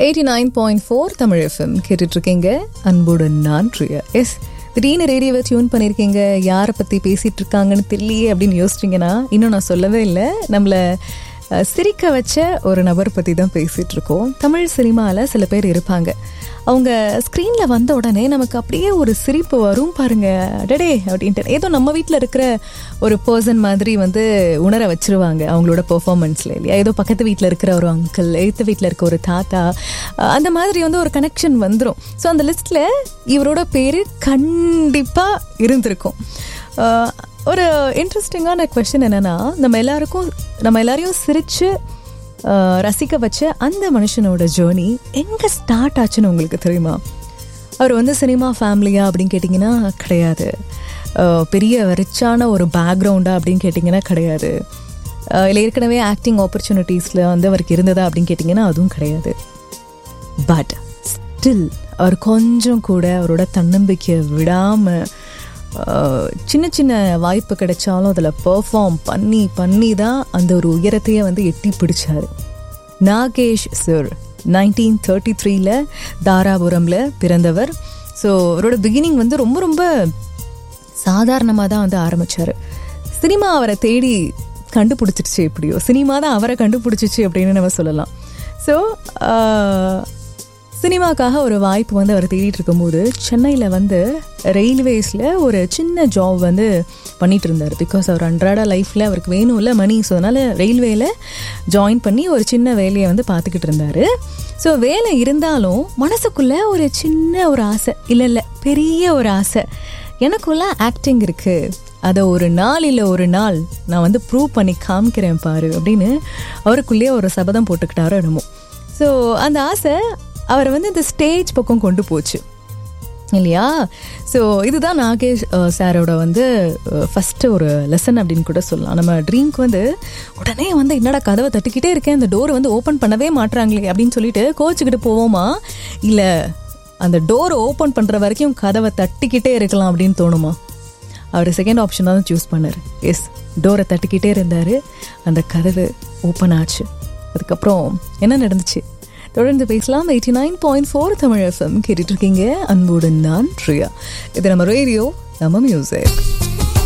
eighty nine point four Tamil FM கேட்டுட்ருக்கீங்க அன்புடன் நான் ட்ரியா எஸ் திடீர்னு ரேடியோவை டியூன் பண்ணியிருக்கீங்க யாரை பற்றி பேசிகிட்டு இருக்காங்கன்னு தெரியலையே அப்படின்னு யோசிச்சிங்கன்னா இன்னும் நான் சொல்லவே இல்லை நம்மளை அஹ், சிரிக்க வச்ச ஒரு நபர் பற்றி தான் பேசிகிட்டு இருக்கோம் தமிழ் சினிமாவில் சில பேர் இருப்பாங்க அவங்க ஸ்க்ரீனில் வந்த உடனே நமக்கு அப்படியே ஒரு சிரிப்பு வரும் பாருங்க அடடே அப்படின்ட்டு ஏதோ நம்ம வீட்டில் இருக்கிற ஒரு பர்சன் மாதிரி வந்து உணர வச்சிருவாங்க அவங்களோட பெர்ஃபார்மன்ஸில் இல்லையா ஏதோ பக்கத்து வீட்டில் இருக்கிற ஒரு அங்கிள் எய்த்து வீட்டில் இருக்க ஒரு தாத்தா அஹ் அந்த மாதிரி வந்து ஒரு கனெக்ஷன் வந்துடும் ஸோ அந்த லிஸ்ட்டில் இவரோட பேர் கண்டிப்பாக இருந்திருக்கும் அஹ் ஒரு இன்ட்ரெஸ்டிங்கான கொஷின் என்னென்னா நம்ம எல்லாருக்கும் நம்ம எல்லாரையும் சிரித்து ஆஹ் ரசிக்க வச்ச அந்த மனுஷனோட ஜேர்னி எங்கே ஸ்டார்ட் ஆச்சுன்னு உங்களுக்கு தெரியுமா அவர் வந்து சினிமா ஃபேமிலியா அப்படின்னு கேட்டிங்கன்னா கிடையாது ஆஹ் பெரிய ரிச்சான ஒரு பேக்ரவுண்டா அப்படின்னு கேட்டிங்கன்னா கிடையாது ஆஹ் இல்லை ஏற்கனவே ஆக்டிங் ஆப்பர்ச்சுனிட்டிஸில் வந்து அவருக்கு இருந்ததா அப்படின்னு கேட்டிங்கன்னா அதுவும் கிடையாது பட் ஸ்டில் அவர் கொஞ்சம் கூட அவரோட தன்னம்பிக்கையை விடாமல் சின்ன சின்ன வாய்ப்பு கிடைச்சாலும் அதில் பெர்ஃபார்ம் பண்ணி பண்ணி தான் அந்த ஒரு உயரத்தையே வந்து எட்டி பிடிச்சாரு நாகேஷ் சார் நைன்டீன் தேர்ட்டி த்ரீல தாராபுரமில் பிறந்தவர் ஸோ அவரோட பிகினிங் வந்து ரொம்ப ரொம்ப சாதாரணமாக தான் வந்து ஆரம்பிச்சார் சினிமா அவரை தேடி கண்டுபிடிச்சிருச்சு எப்படியோ சினிமா தான் அவரை கண்டுபிடிச்சிச்சு அப்படின்னு நம்ம சொல்லலாம் ஸோ சினிமாக்காக ஒரு வாய்ப்பு வந்து அவர் தேடிட்டு இருக்கும்போது சென்னையில் வந்து ரயில்வேஸில் ஒரு சின்ன ஜாப் வந்து பண்ணிட்டு இருந்தார் பிகாஸ் அவர் அன்றாட லைஃப்பில் அவருக்கு வேணும் இல்லை மணி ஸோ அதனால் ரயில்வேல ஜாயின் பண்ணி ஒரு சின்ன வேலையை வந்து பார்த்துக்கிட்டு இருந்தார் ஸோ வேலை இருந்தாலும் மனசுக்குள்ளே ஒரு சின்ன ஒரு ஆசை இல்லை இல்லை பெரிய ஒரு ஆசை எனக்குள்ள ஆக்டிங் இருக்குது அதை ஒரு நாள் இல்லை ஒரு நாள் நான் வந்து ப்ரூவ் பண்ணி காமிக்கிறேன் பாரு அப்படின்னு அவருக்குள்ளேயே ஒரு சபதம் போட்டுக்கிட்டாரோ என்னமோ ஸோ அந்த ஆசை அவரை வந்து இந்த ஸ்டேஜ் பக்கம் கொண்டு போச்சு இல்லையா ஸோ இதுதான் நாகேஷ் அஹ், சாரோட வந்து ஃபஸ்ட்டு ஒரு லெசன் அப்படின்னு கூட சொல்லலாம் நம்ம ட்ரீம்க்கு வந்து உடனே வந்து என்னடா கதவை தட்டிக்கிட்டே இருக்கேன் அந்த டோர் வந்து ஓப்பன் பண்ணவே மாட்றாங்களே அப்படின்னு சொல்லிட்டு கோச்சுக்கிட்டு போவோமா இல்லை அந்த டோரை ஓப்பன் பண்ணுற வரைக்கும் கதவை தட்டிக்கிட்டே இருக்கலாம் அப்படின்னு தோணுமா அவர் செகண்ட் ஆப்ஷன் தான் சூஸ் பண்ணார் எஸ் டோரை தட்டிக்கிட்டே இருந்தார் அந்த கதவு ஓப்பன் ஆச்சு அதுக்கப்புறம் என்ன நடந்துச்சு தொடர்ந்து பேசலாம் eighty nine point four Tamil FM கேட்டுட்டு இருக்கீங்க அன்புடன் நான் ப்ரியா இது நம்ம ரேடியோ நம்ம மியூசிக்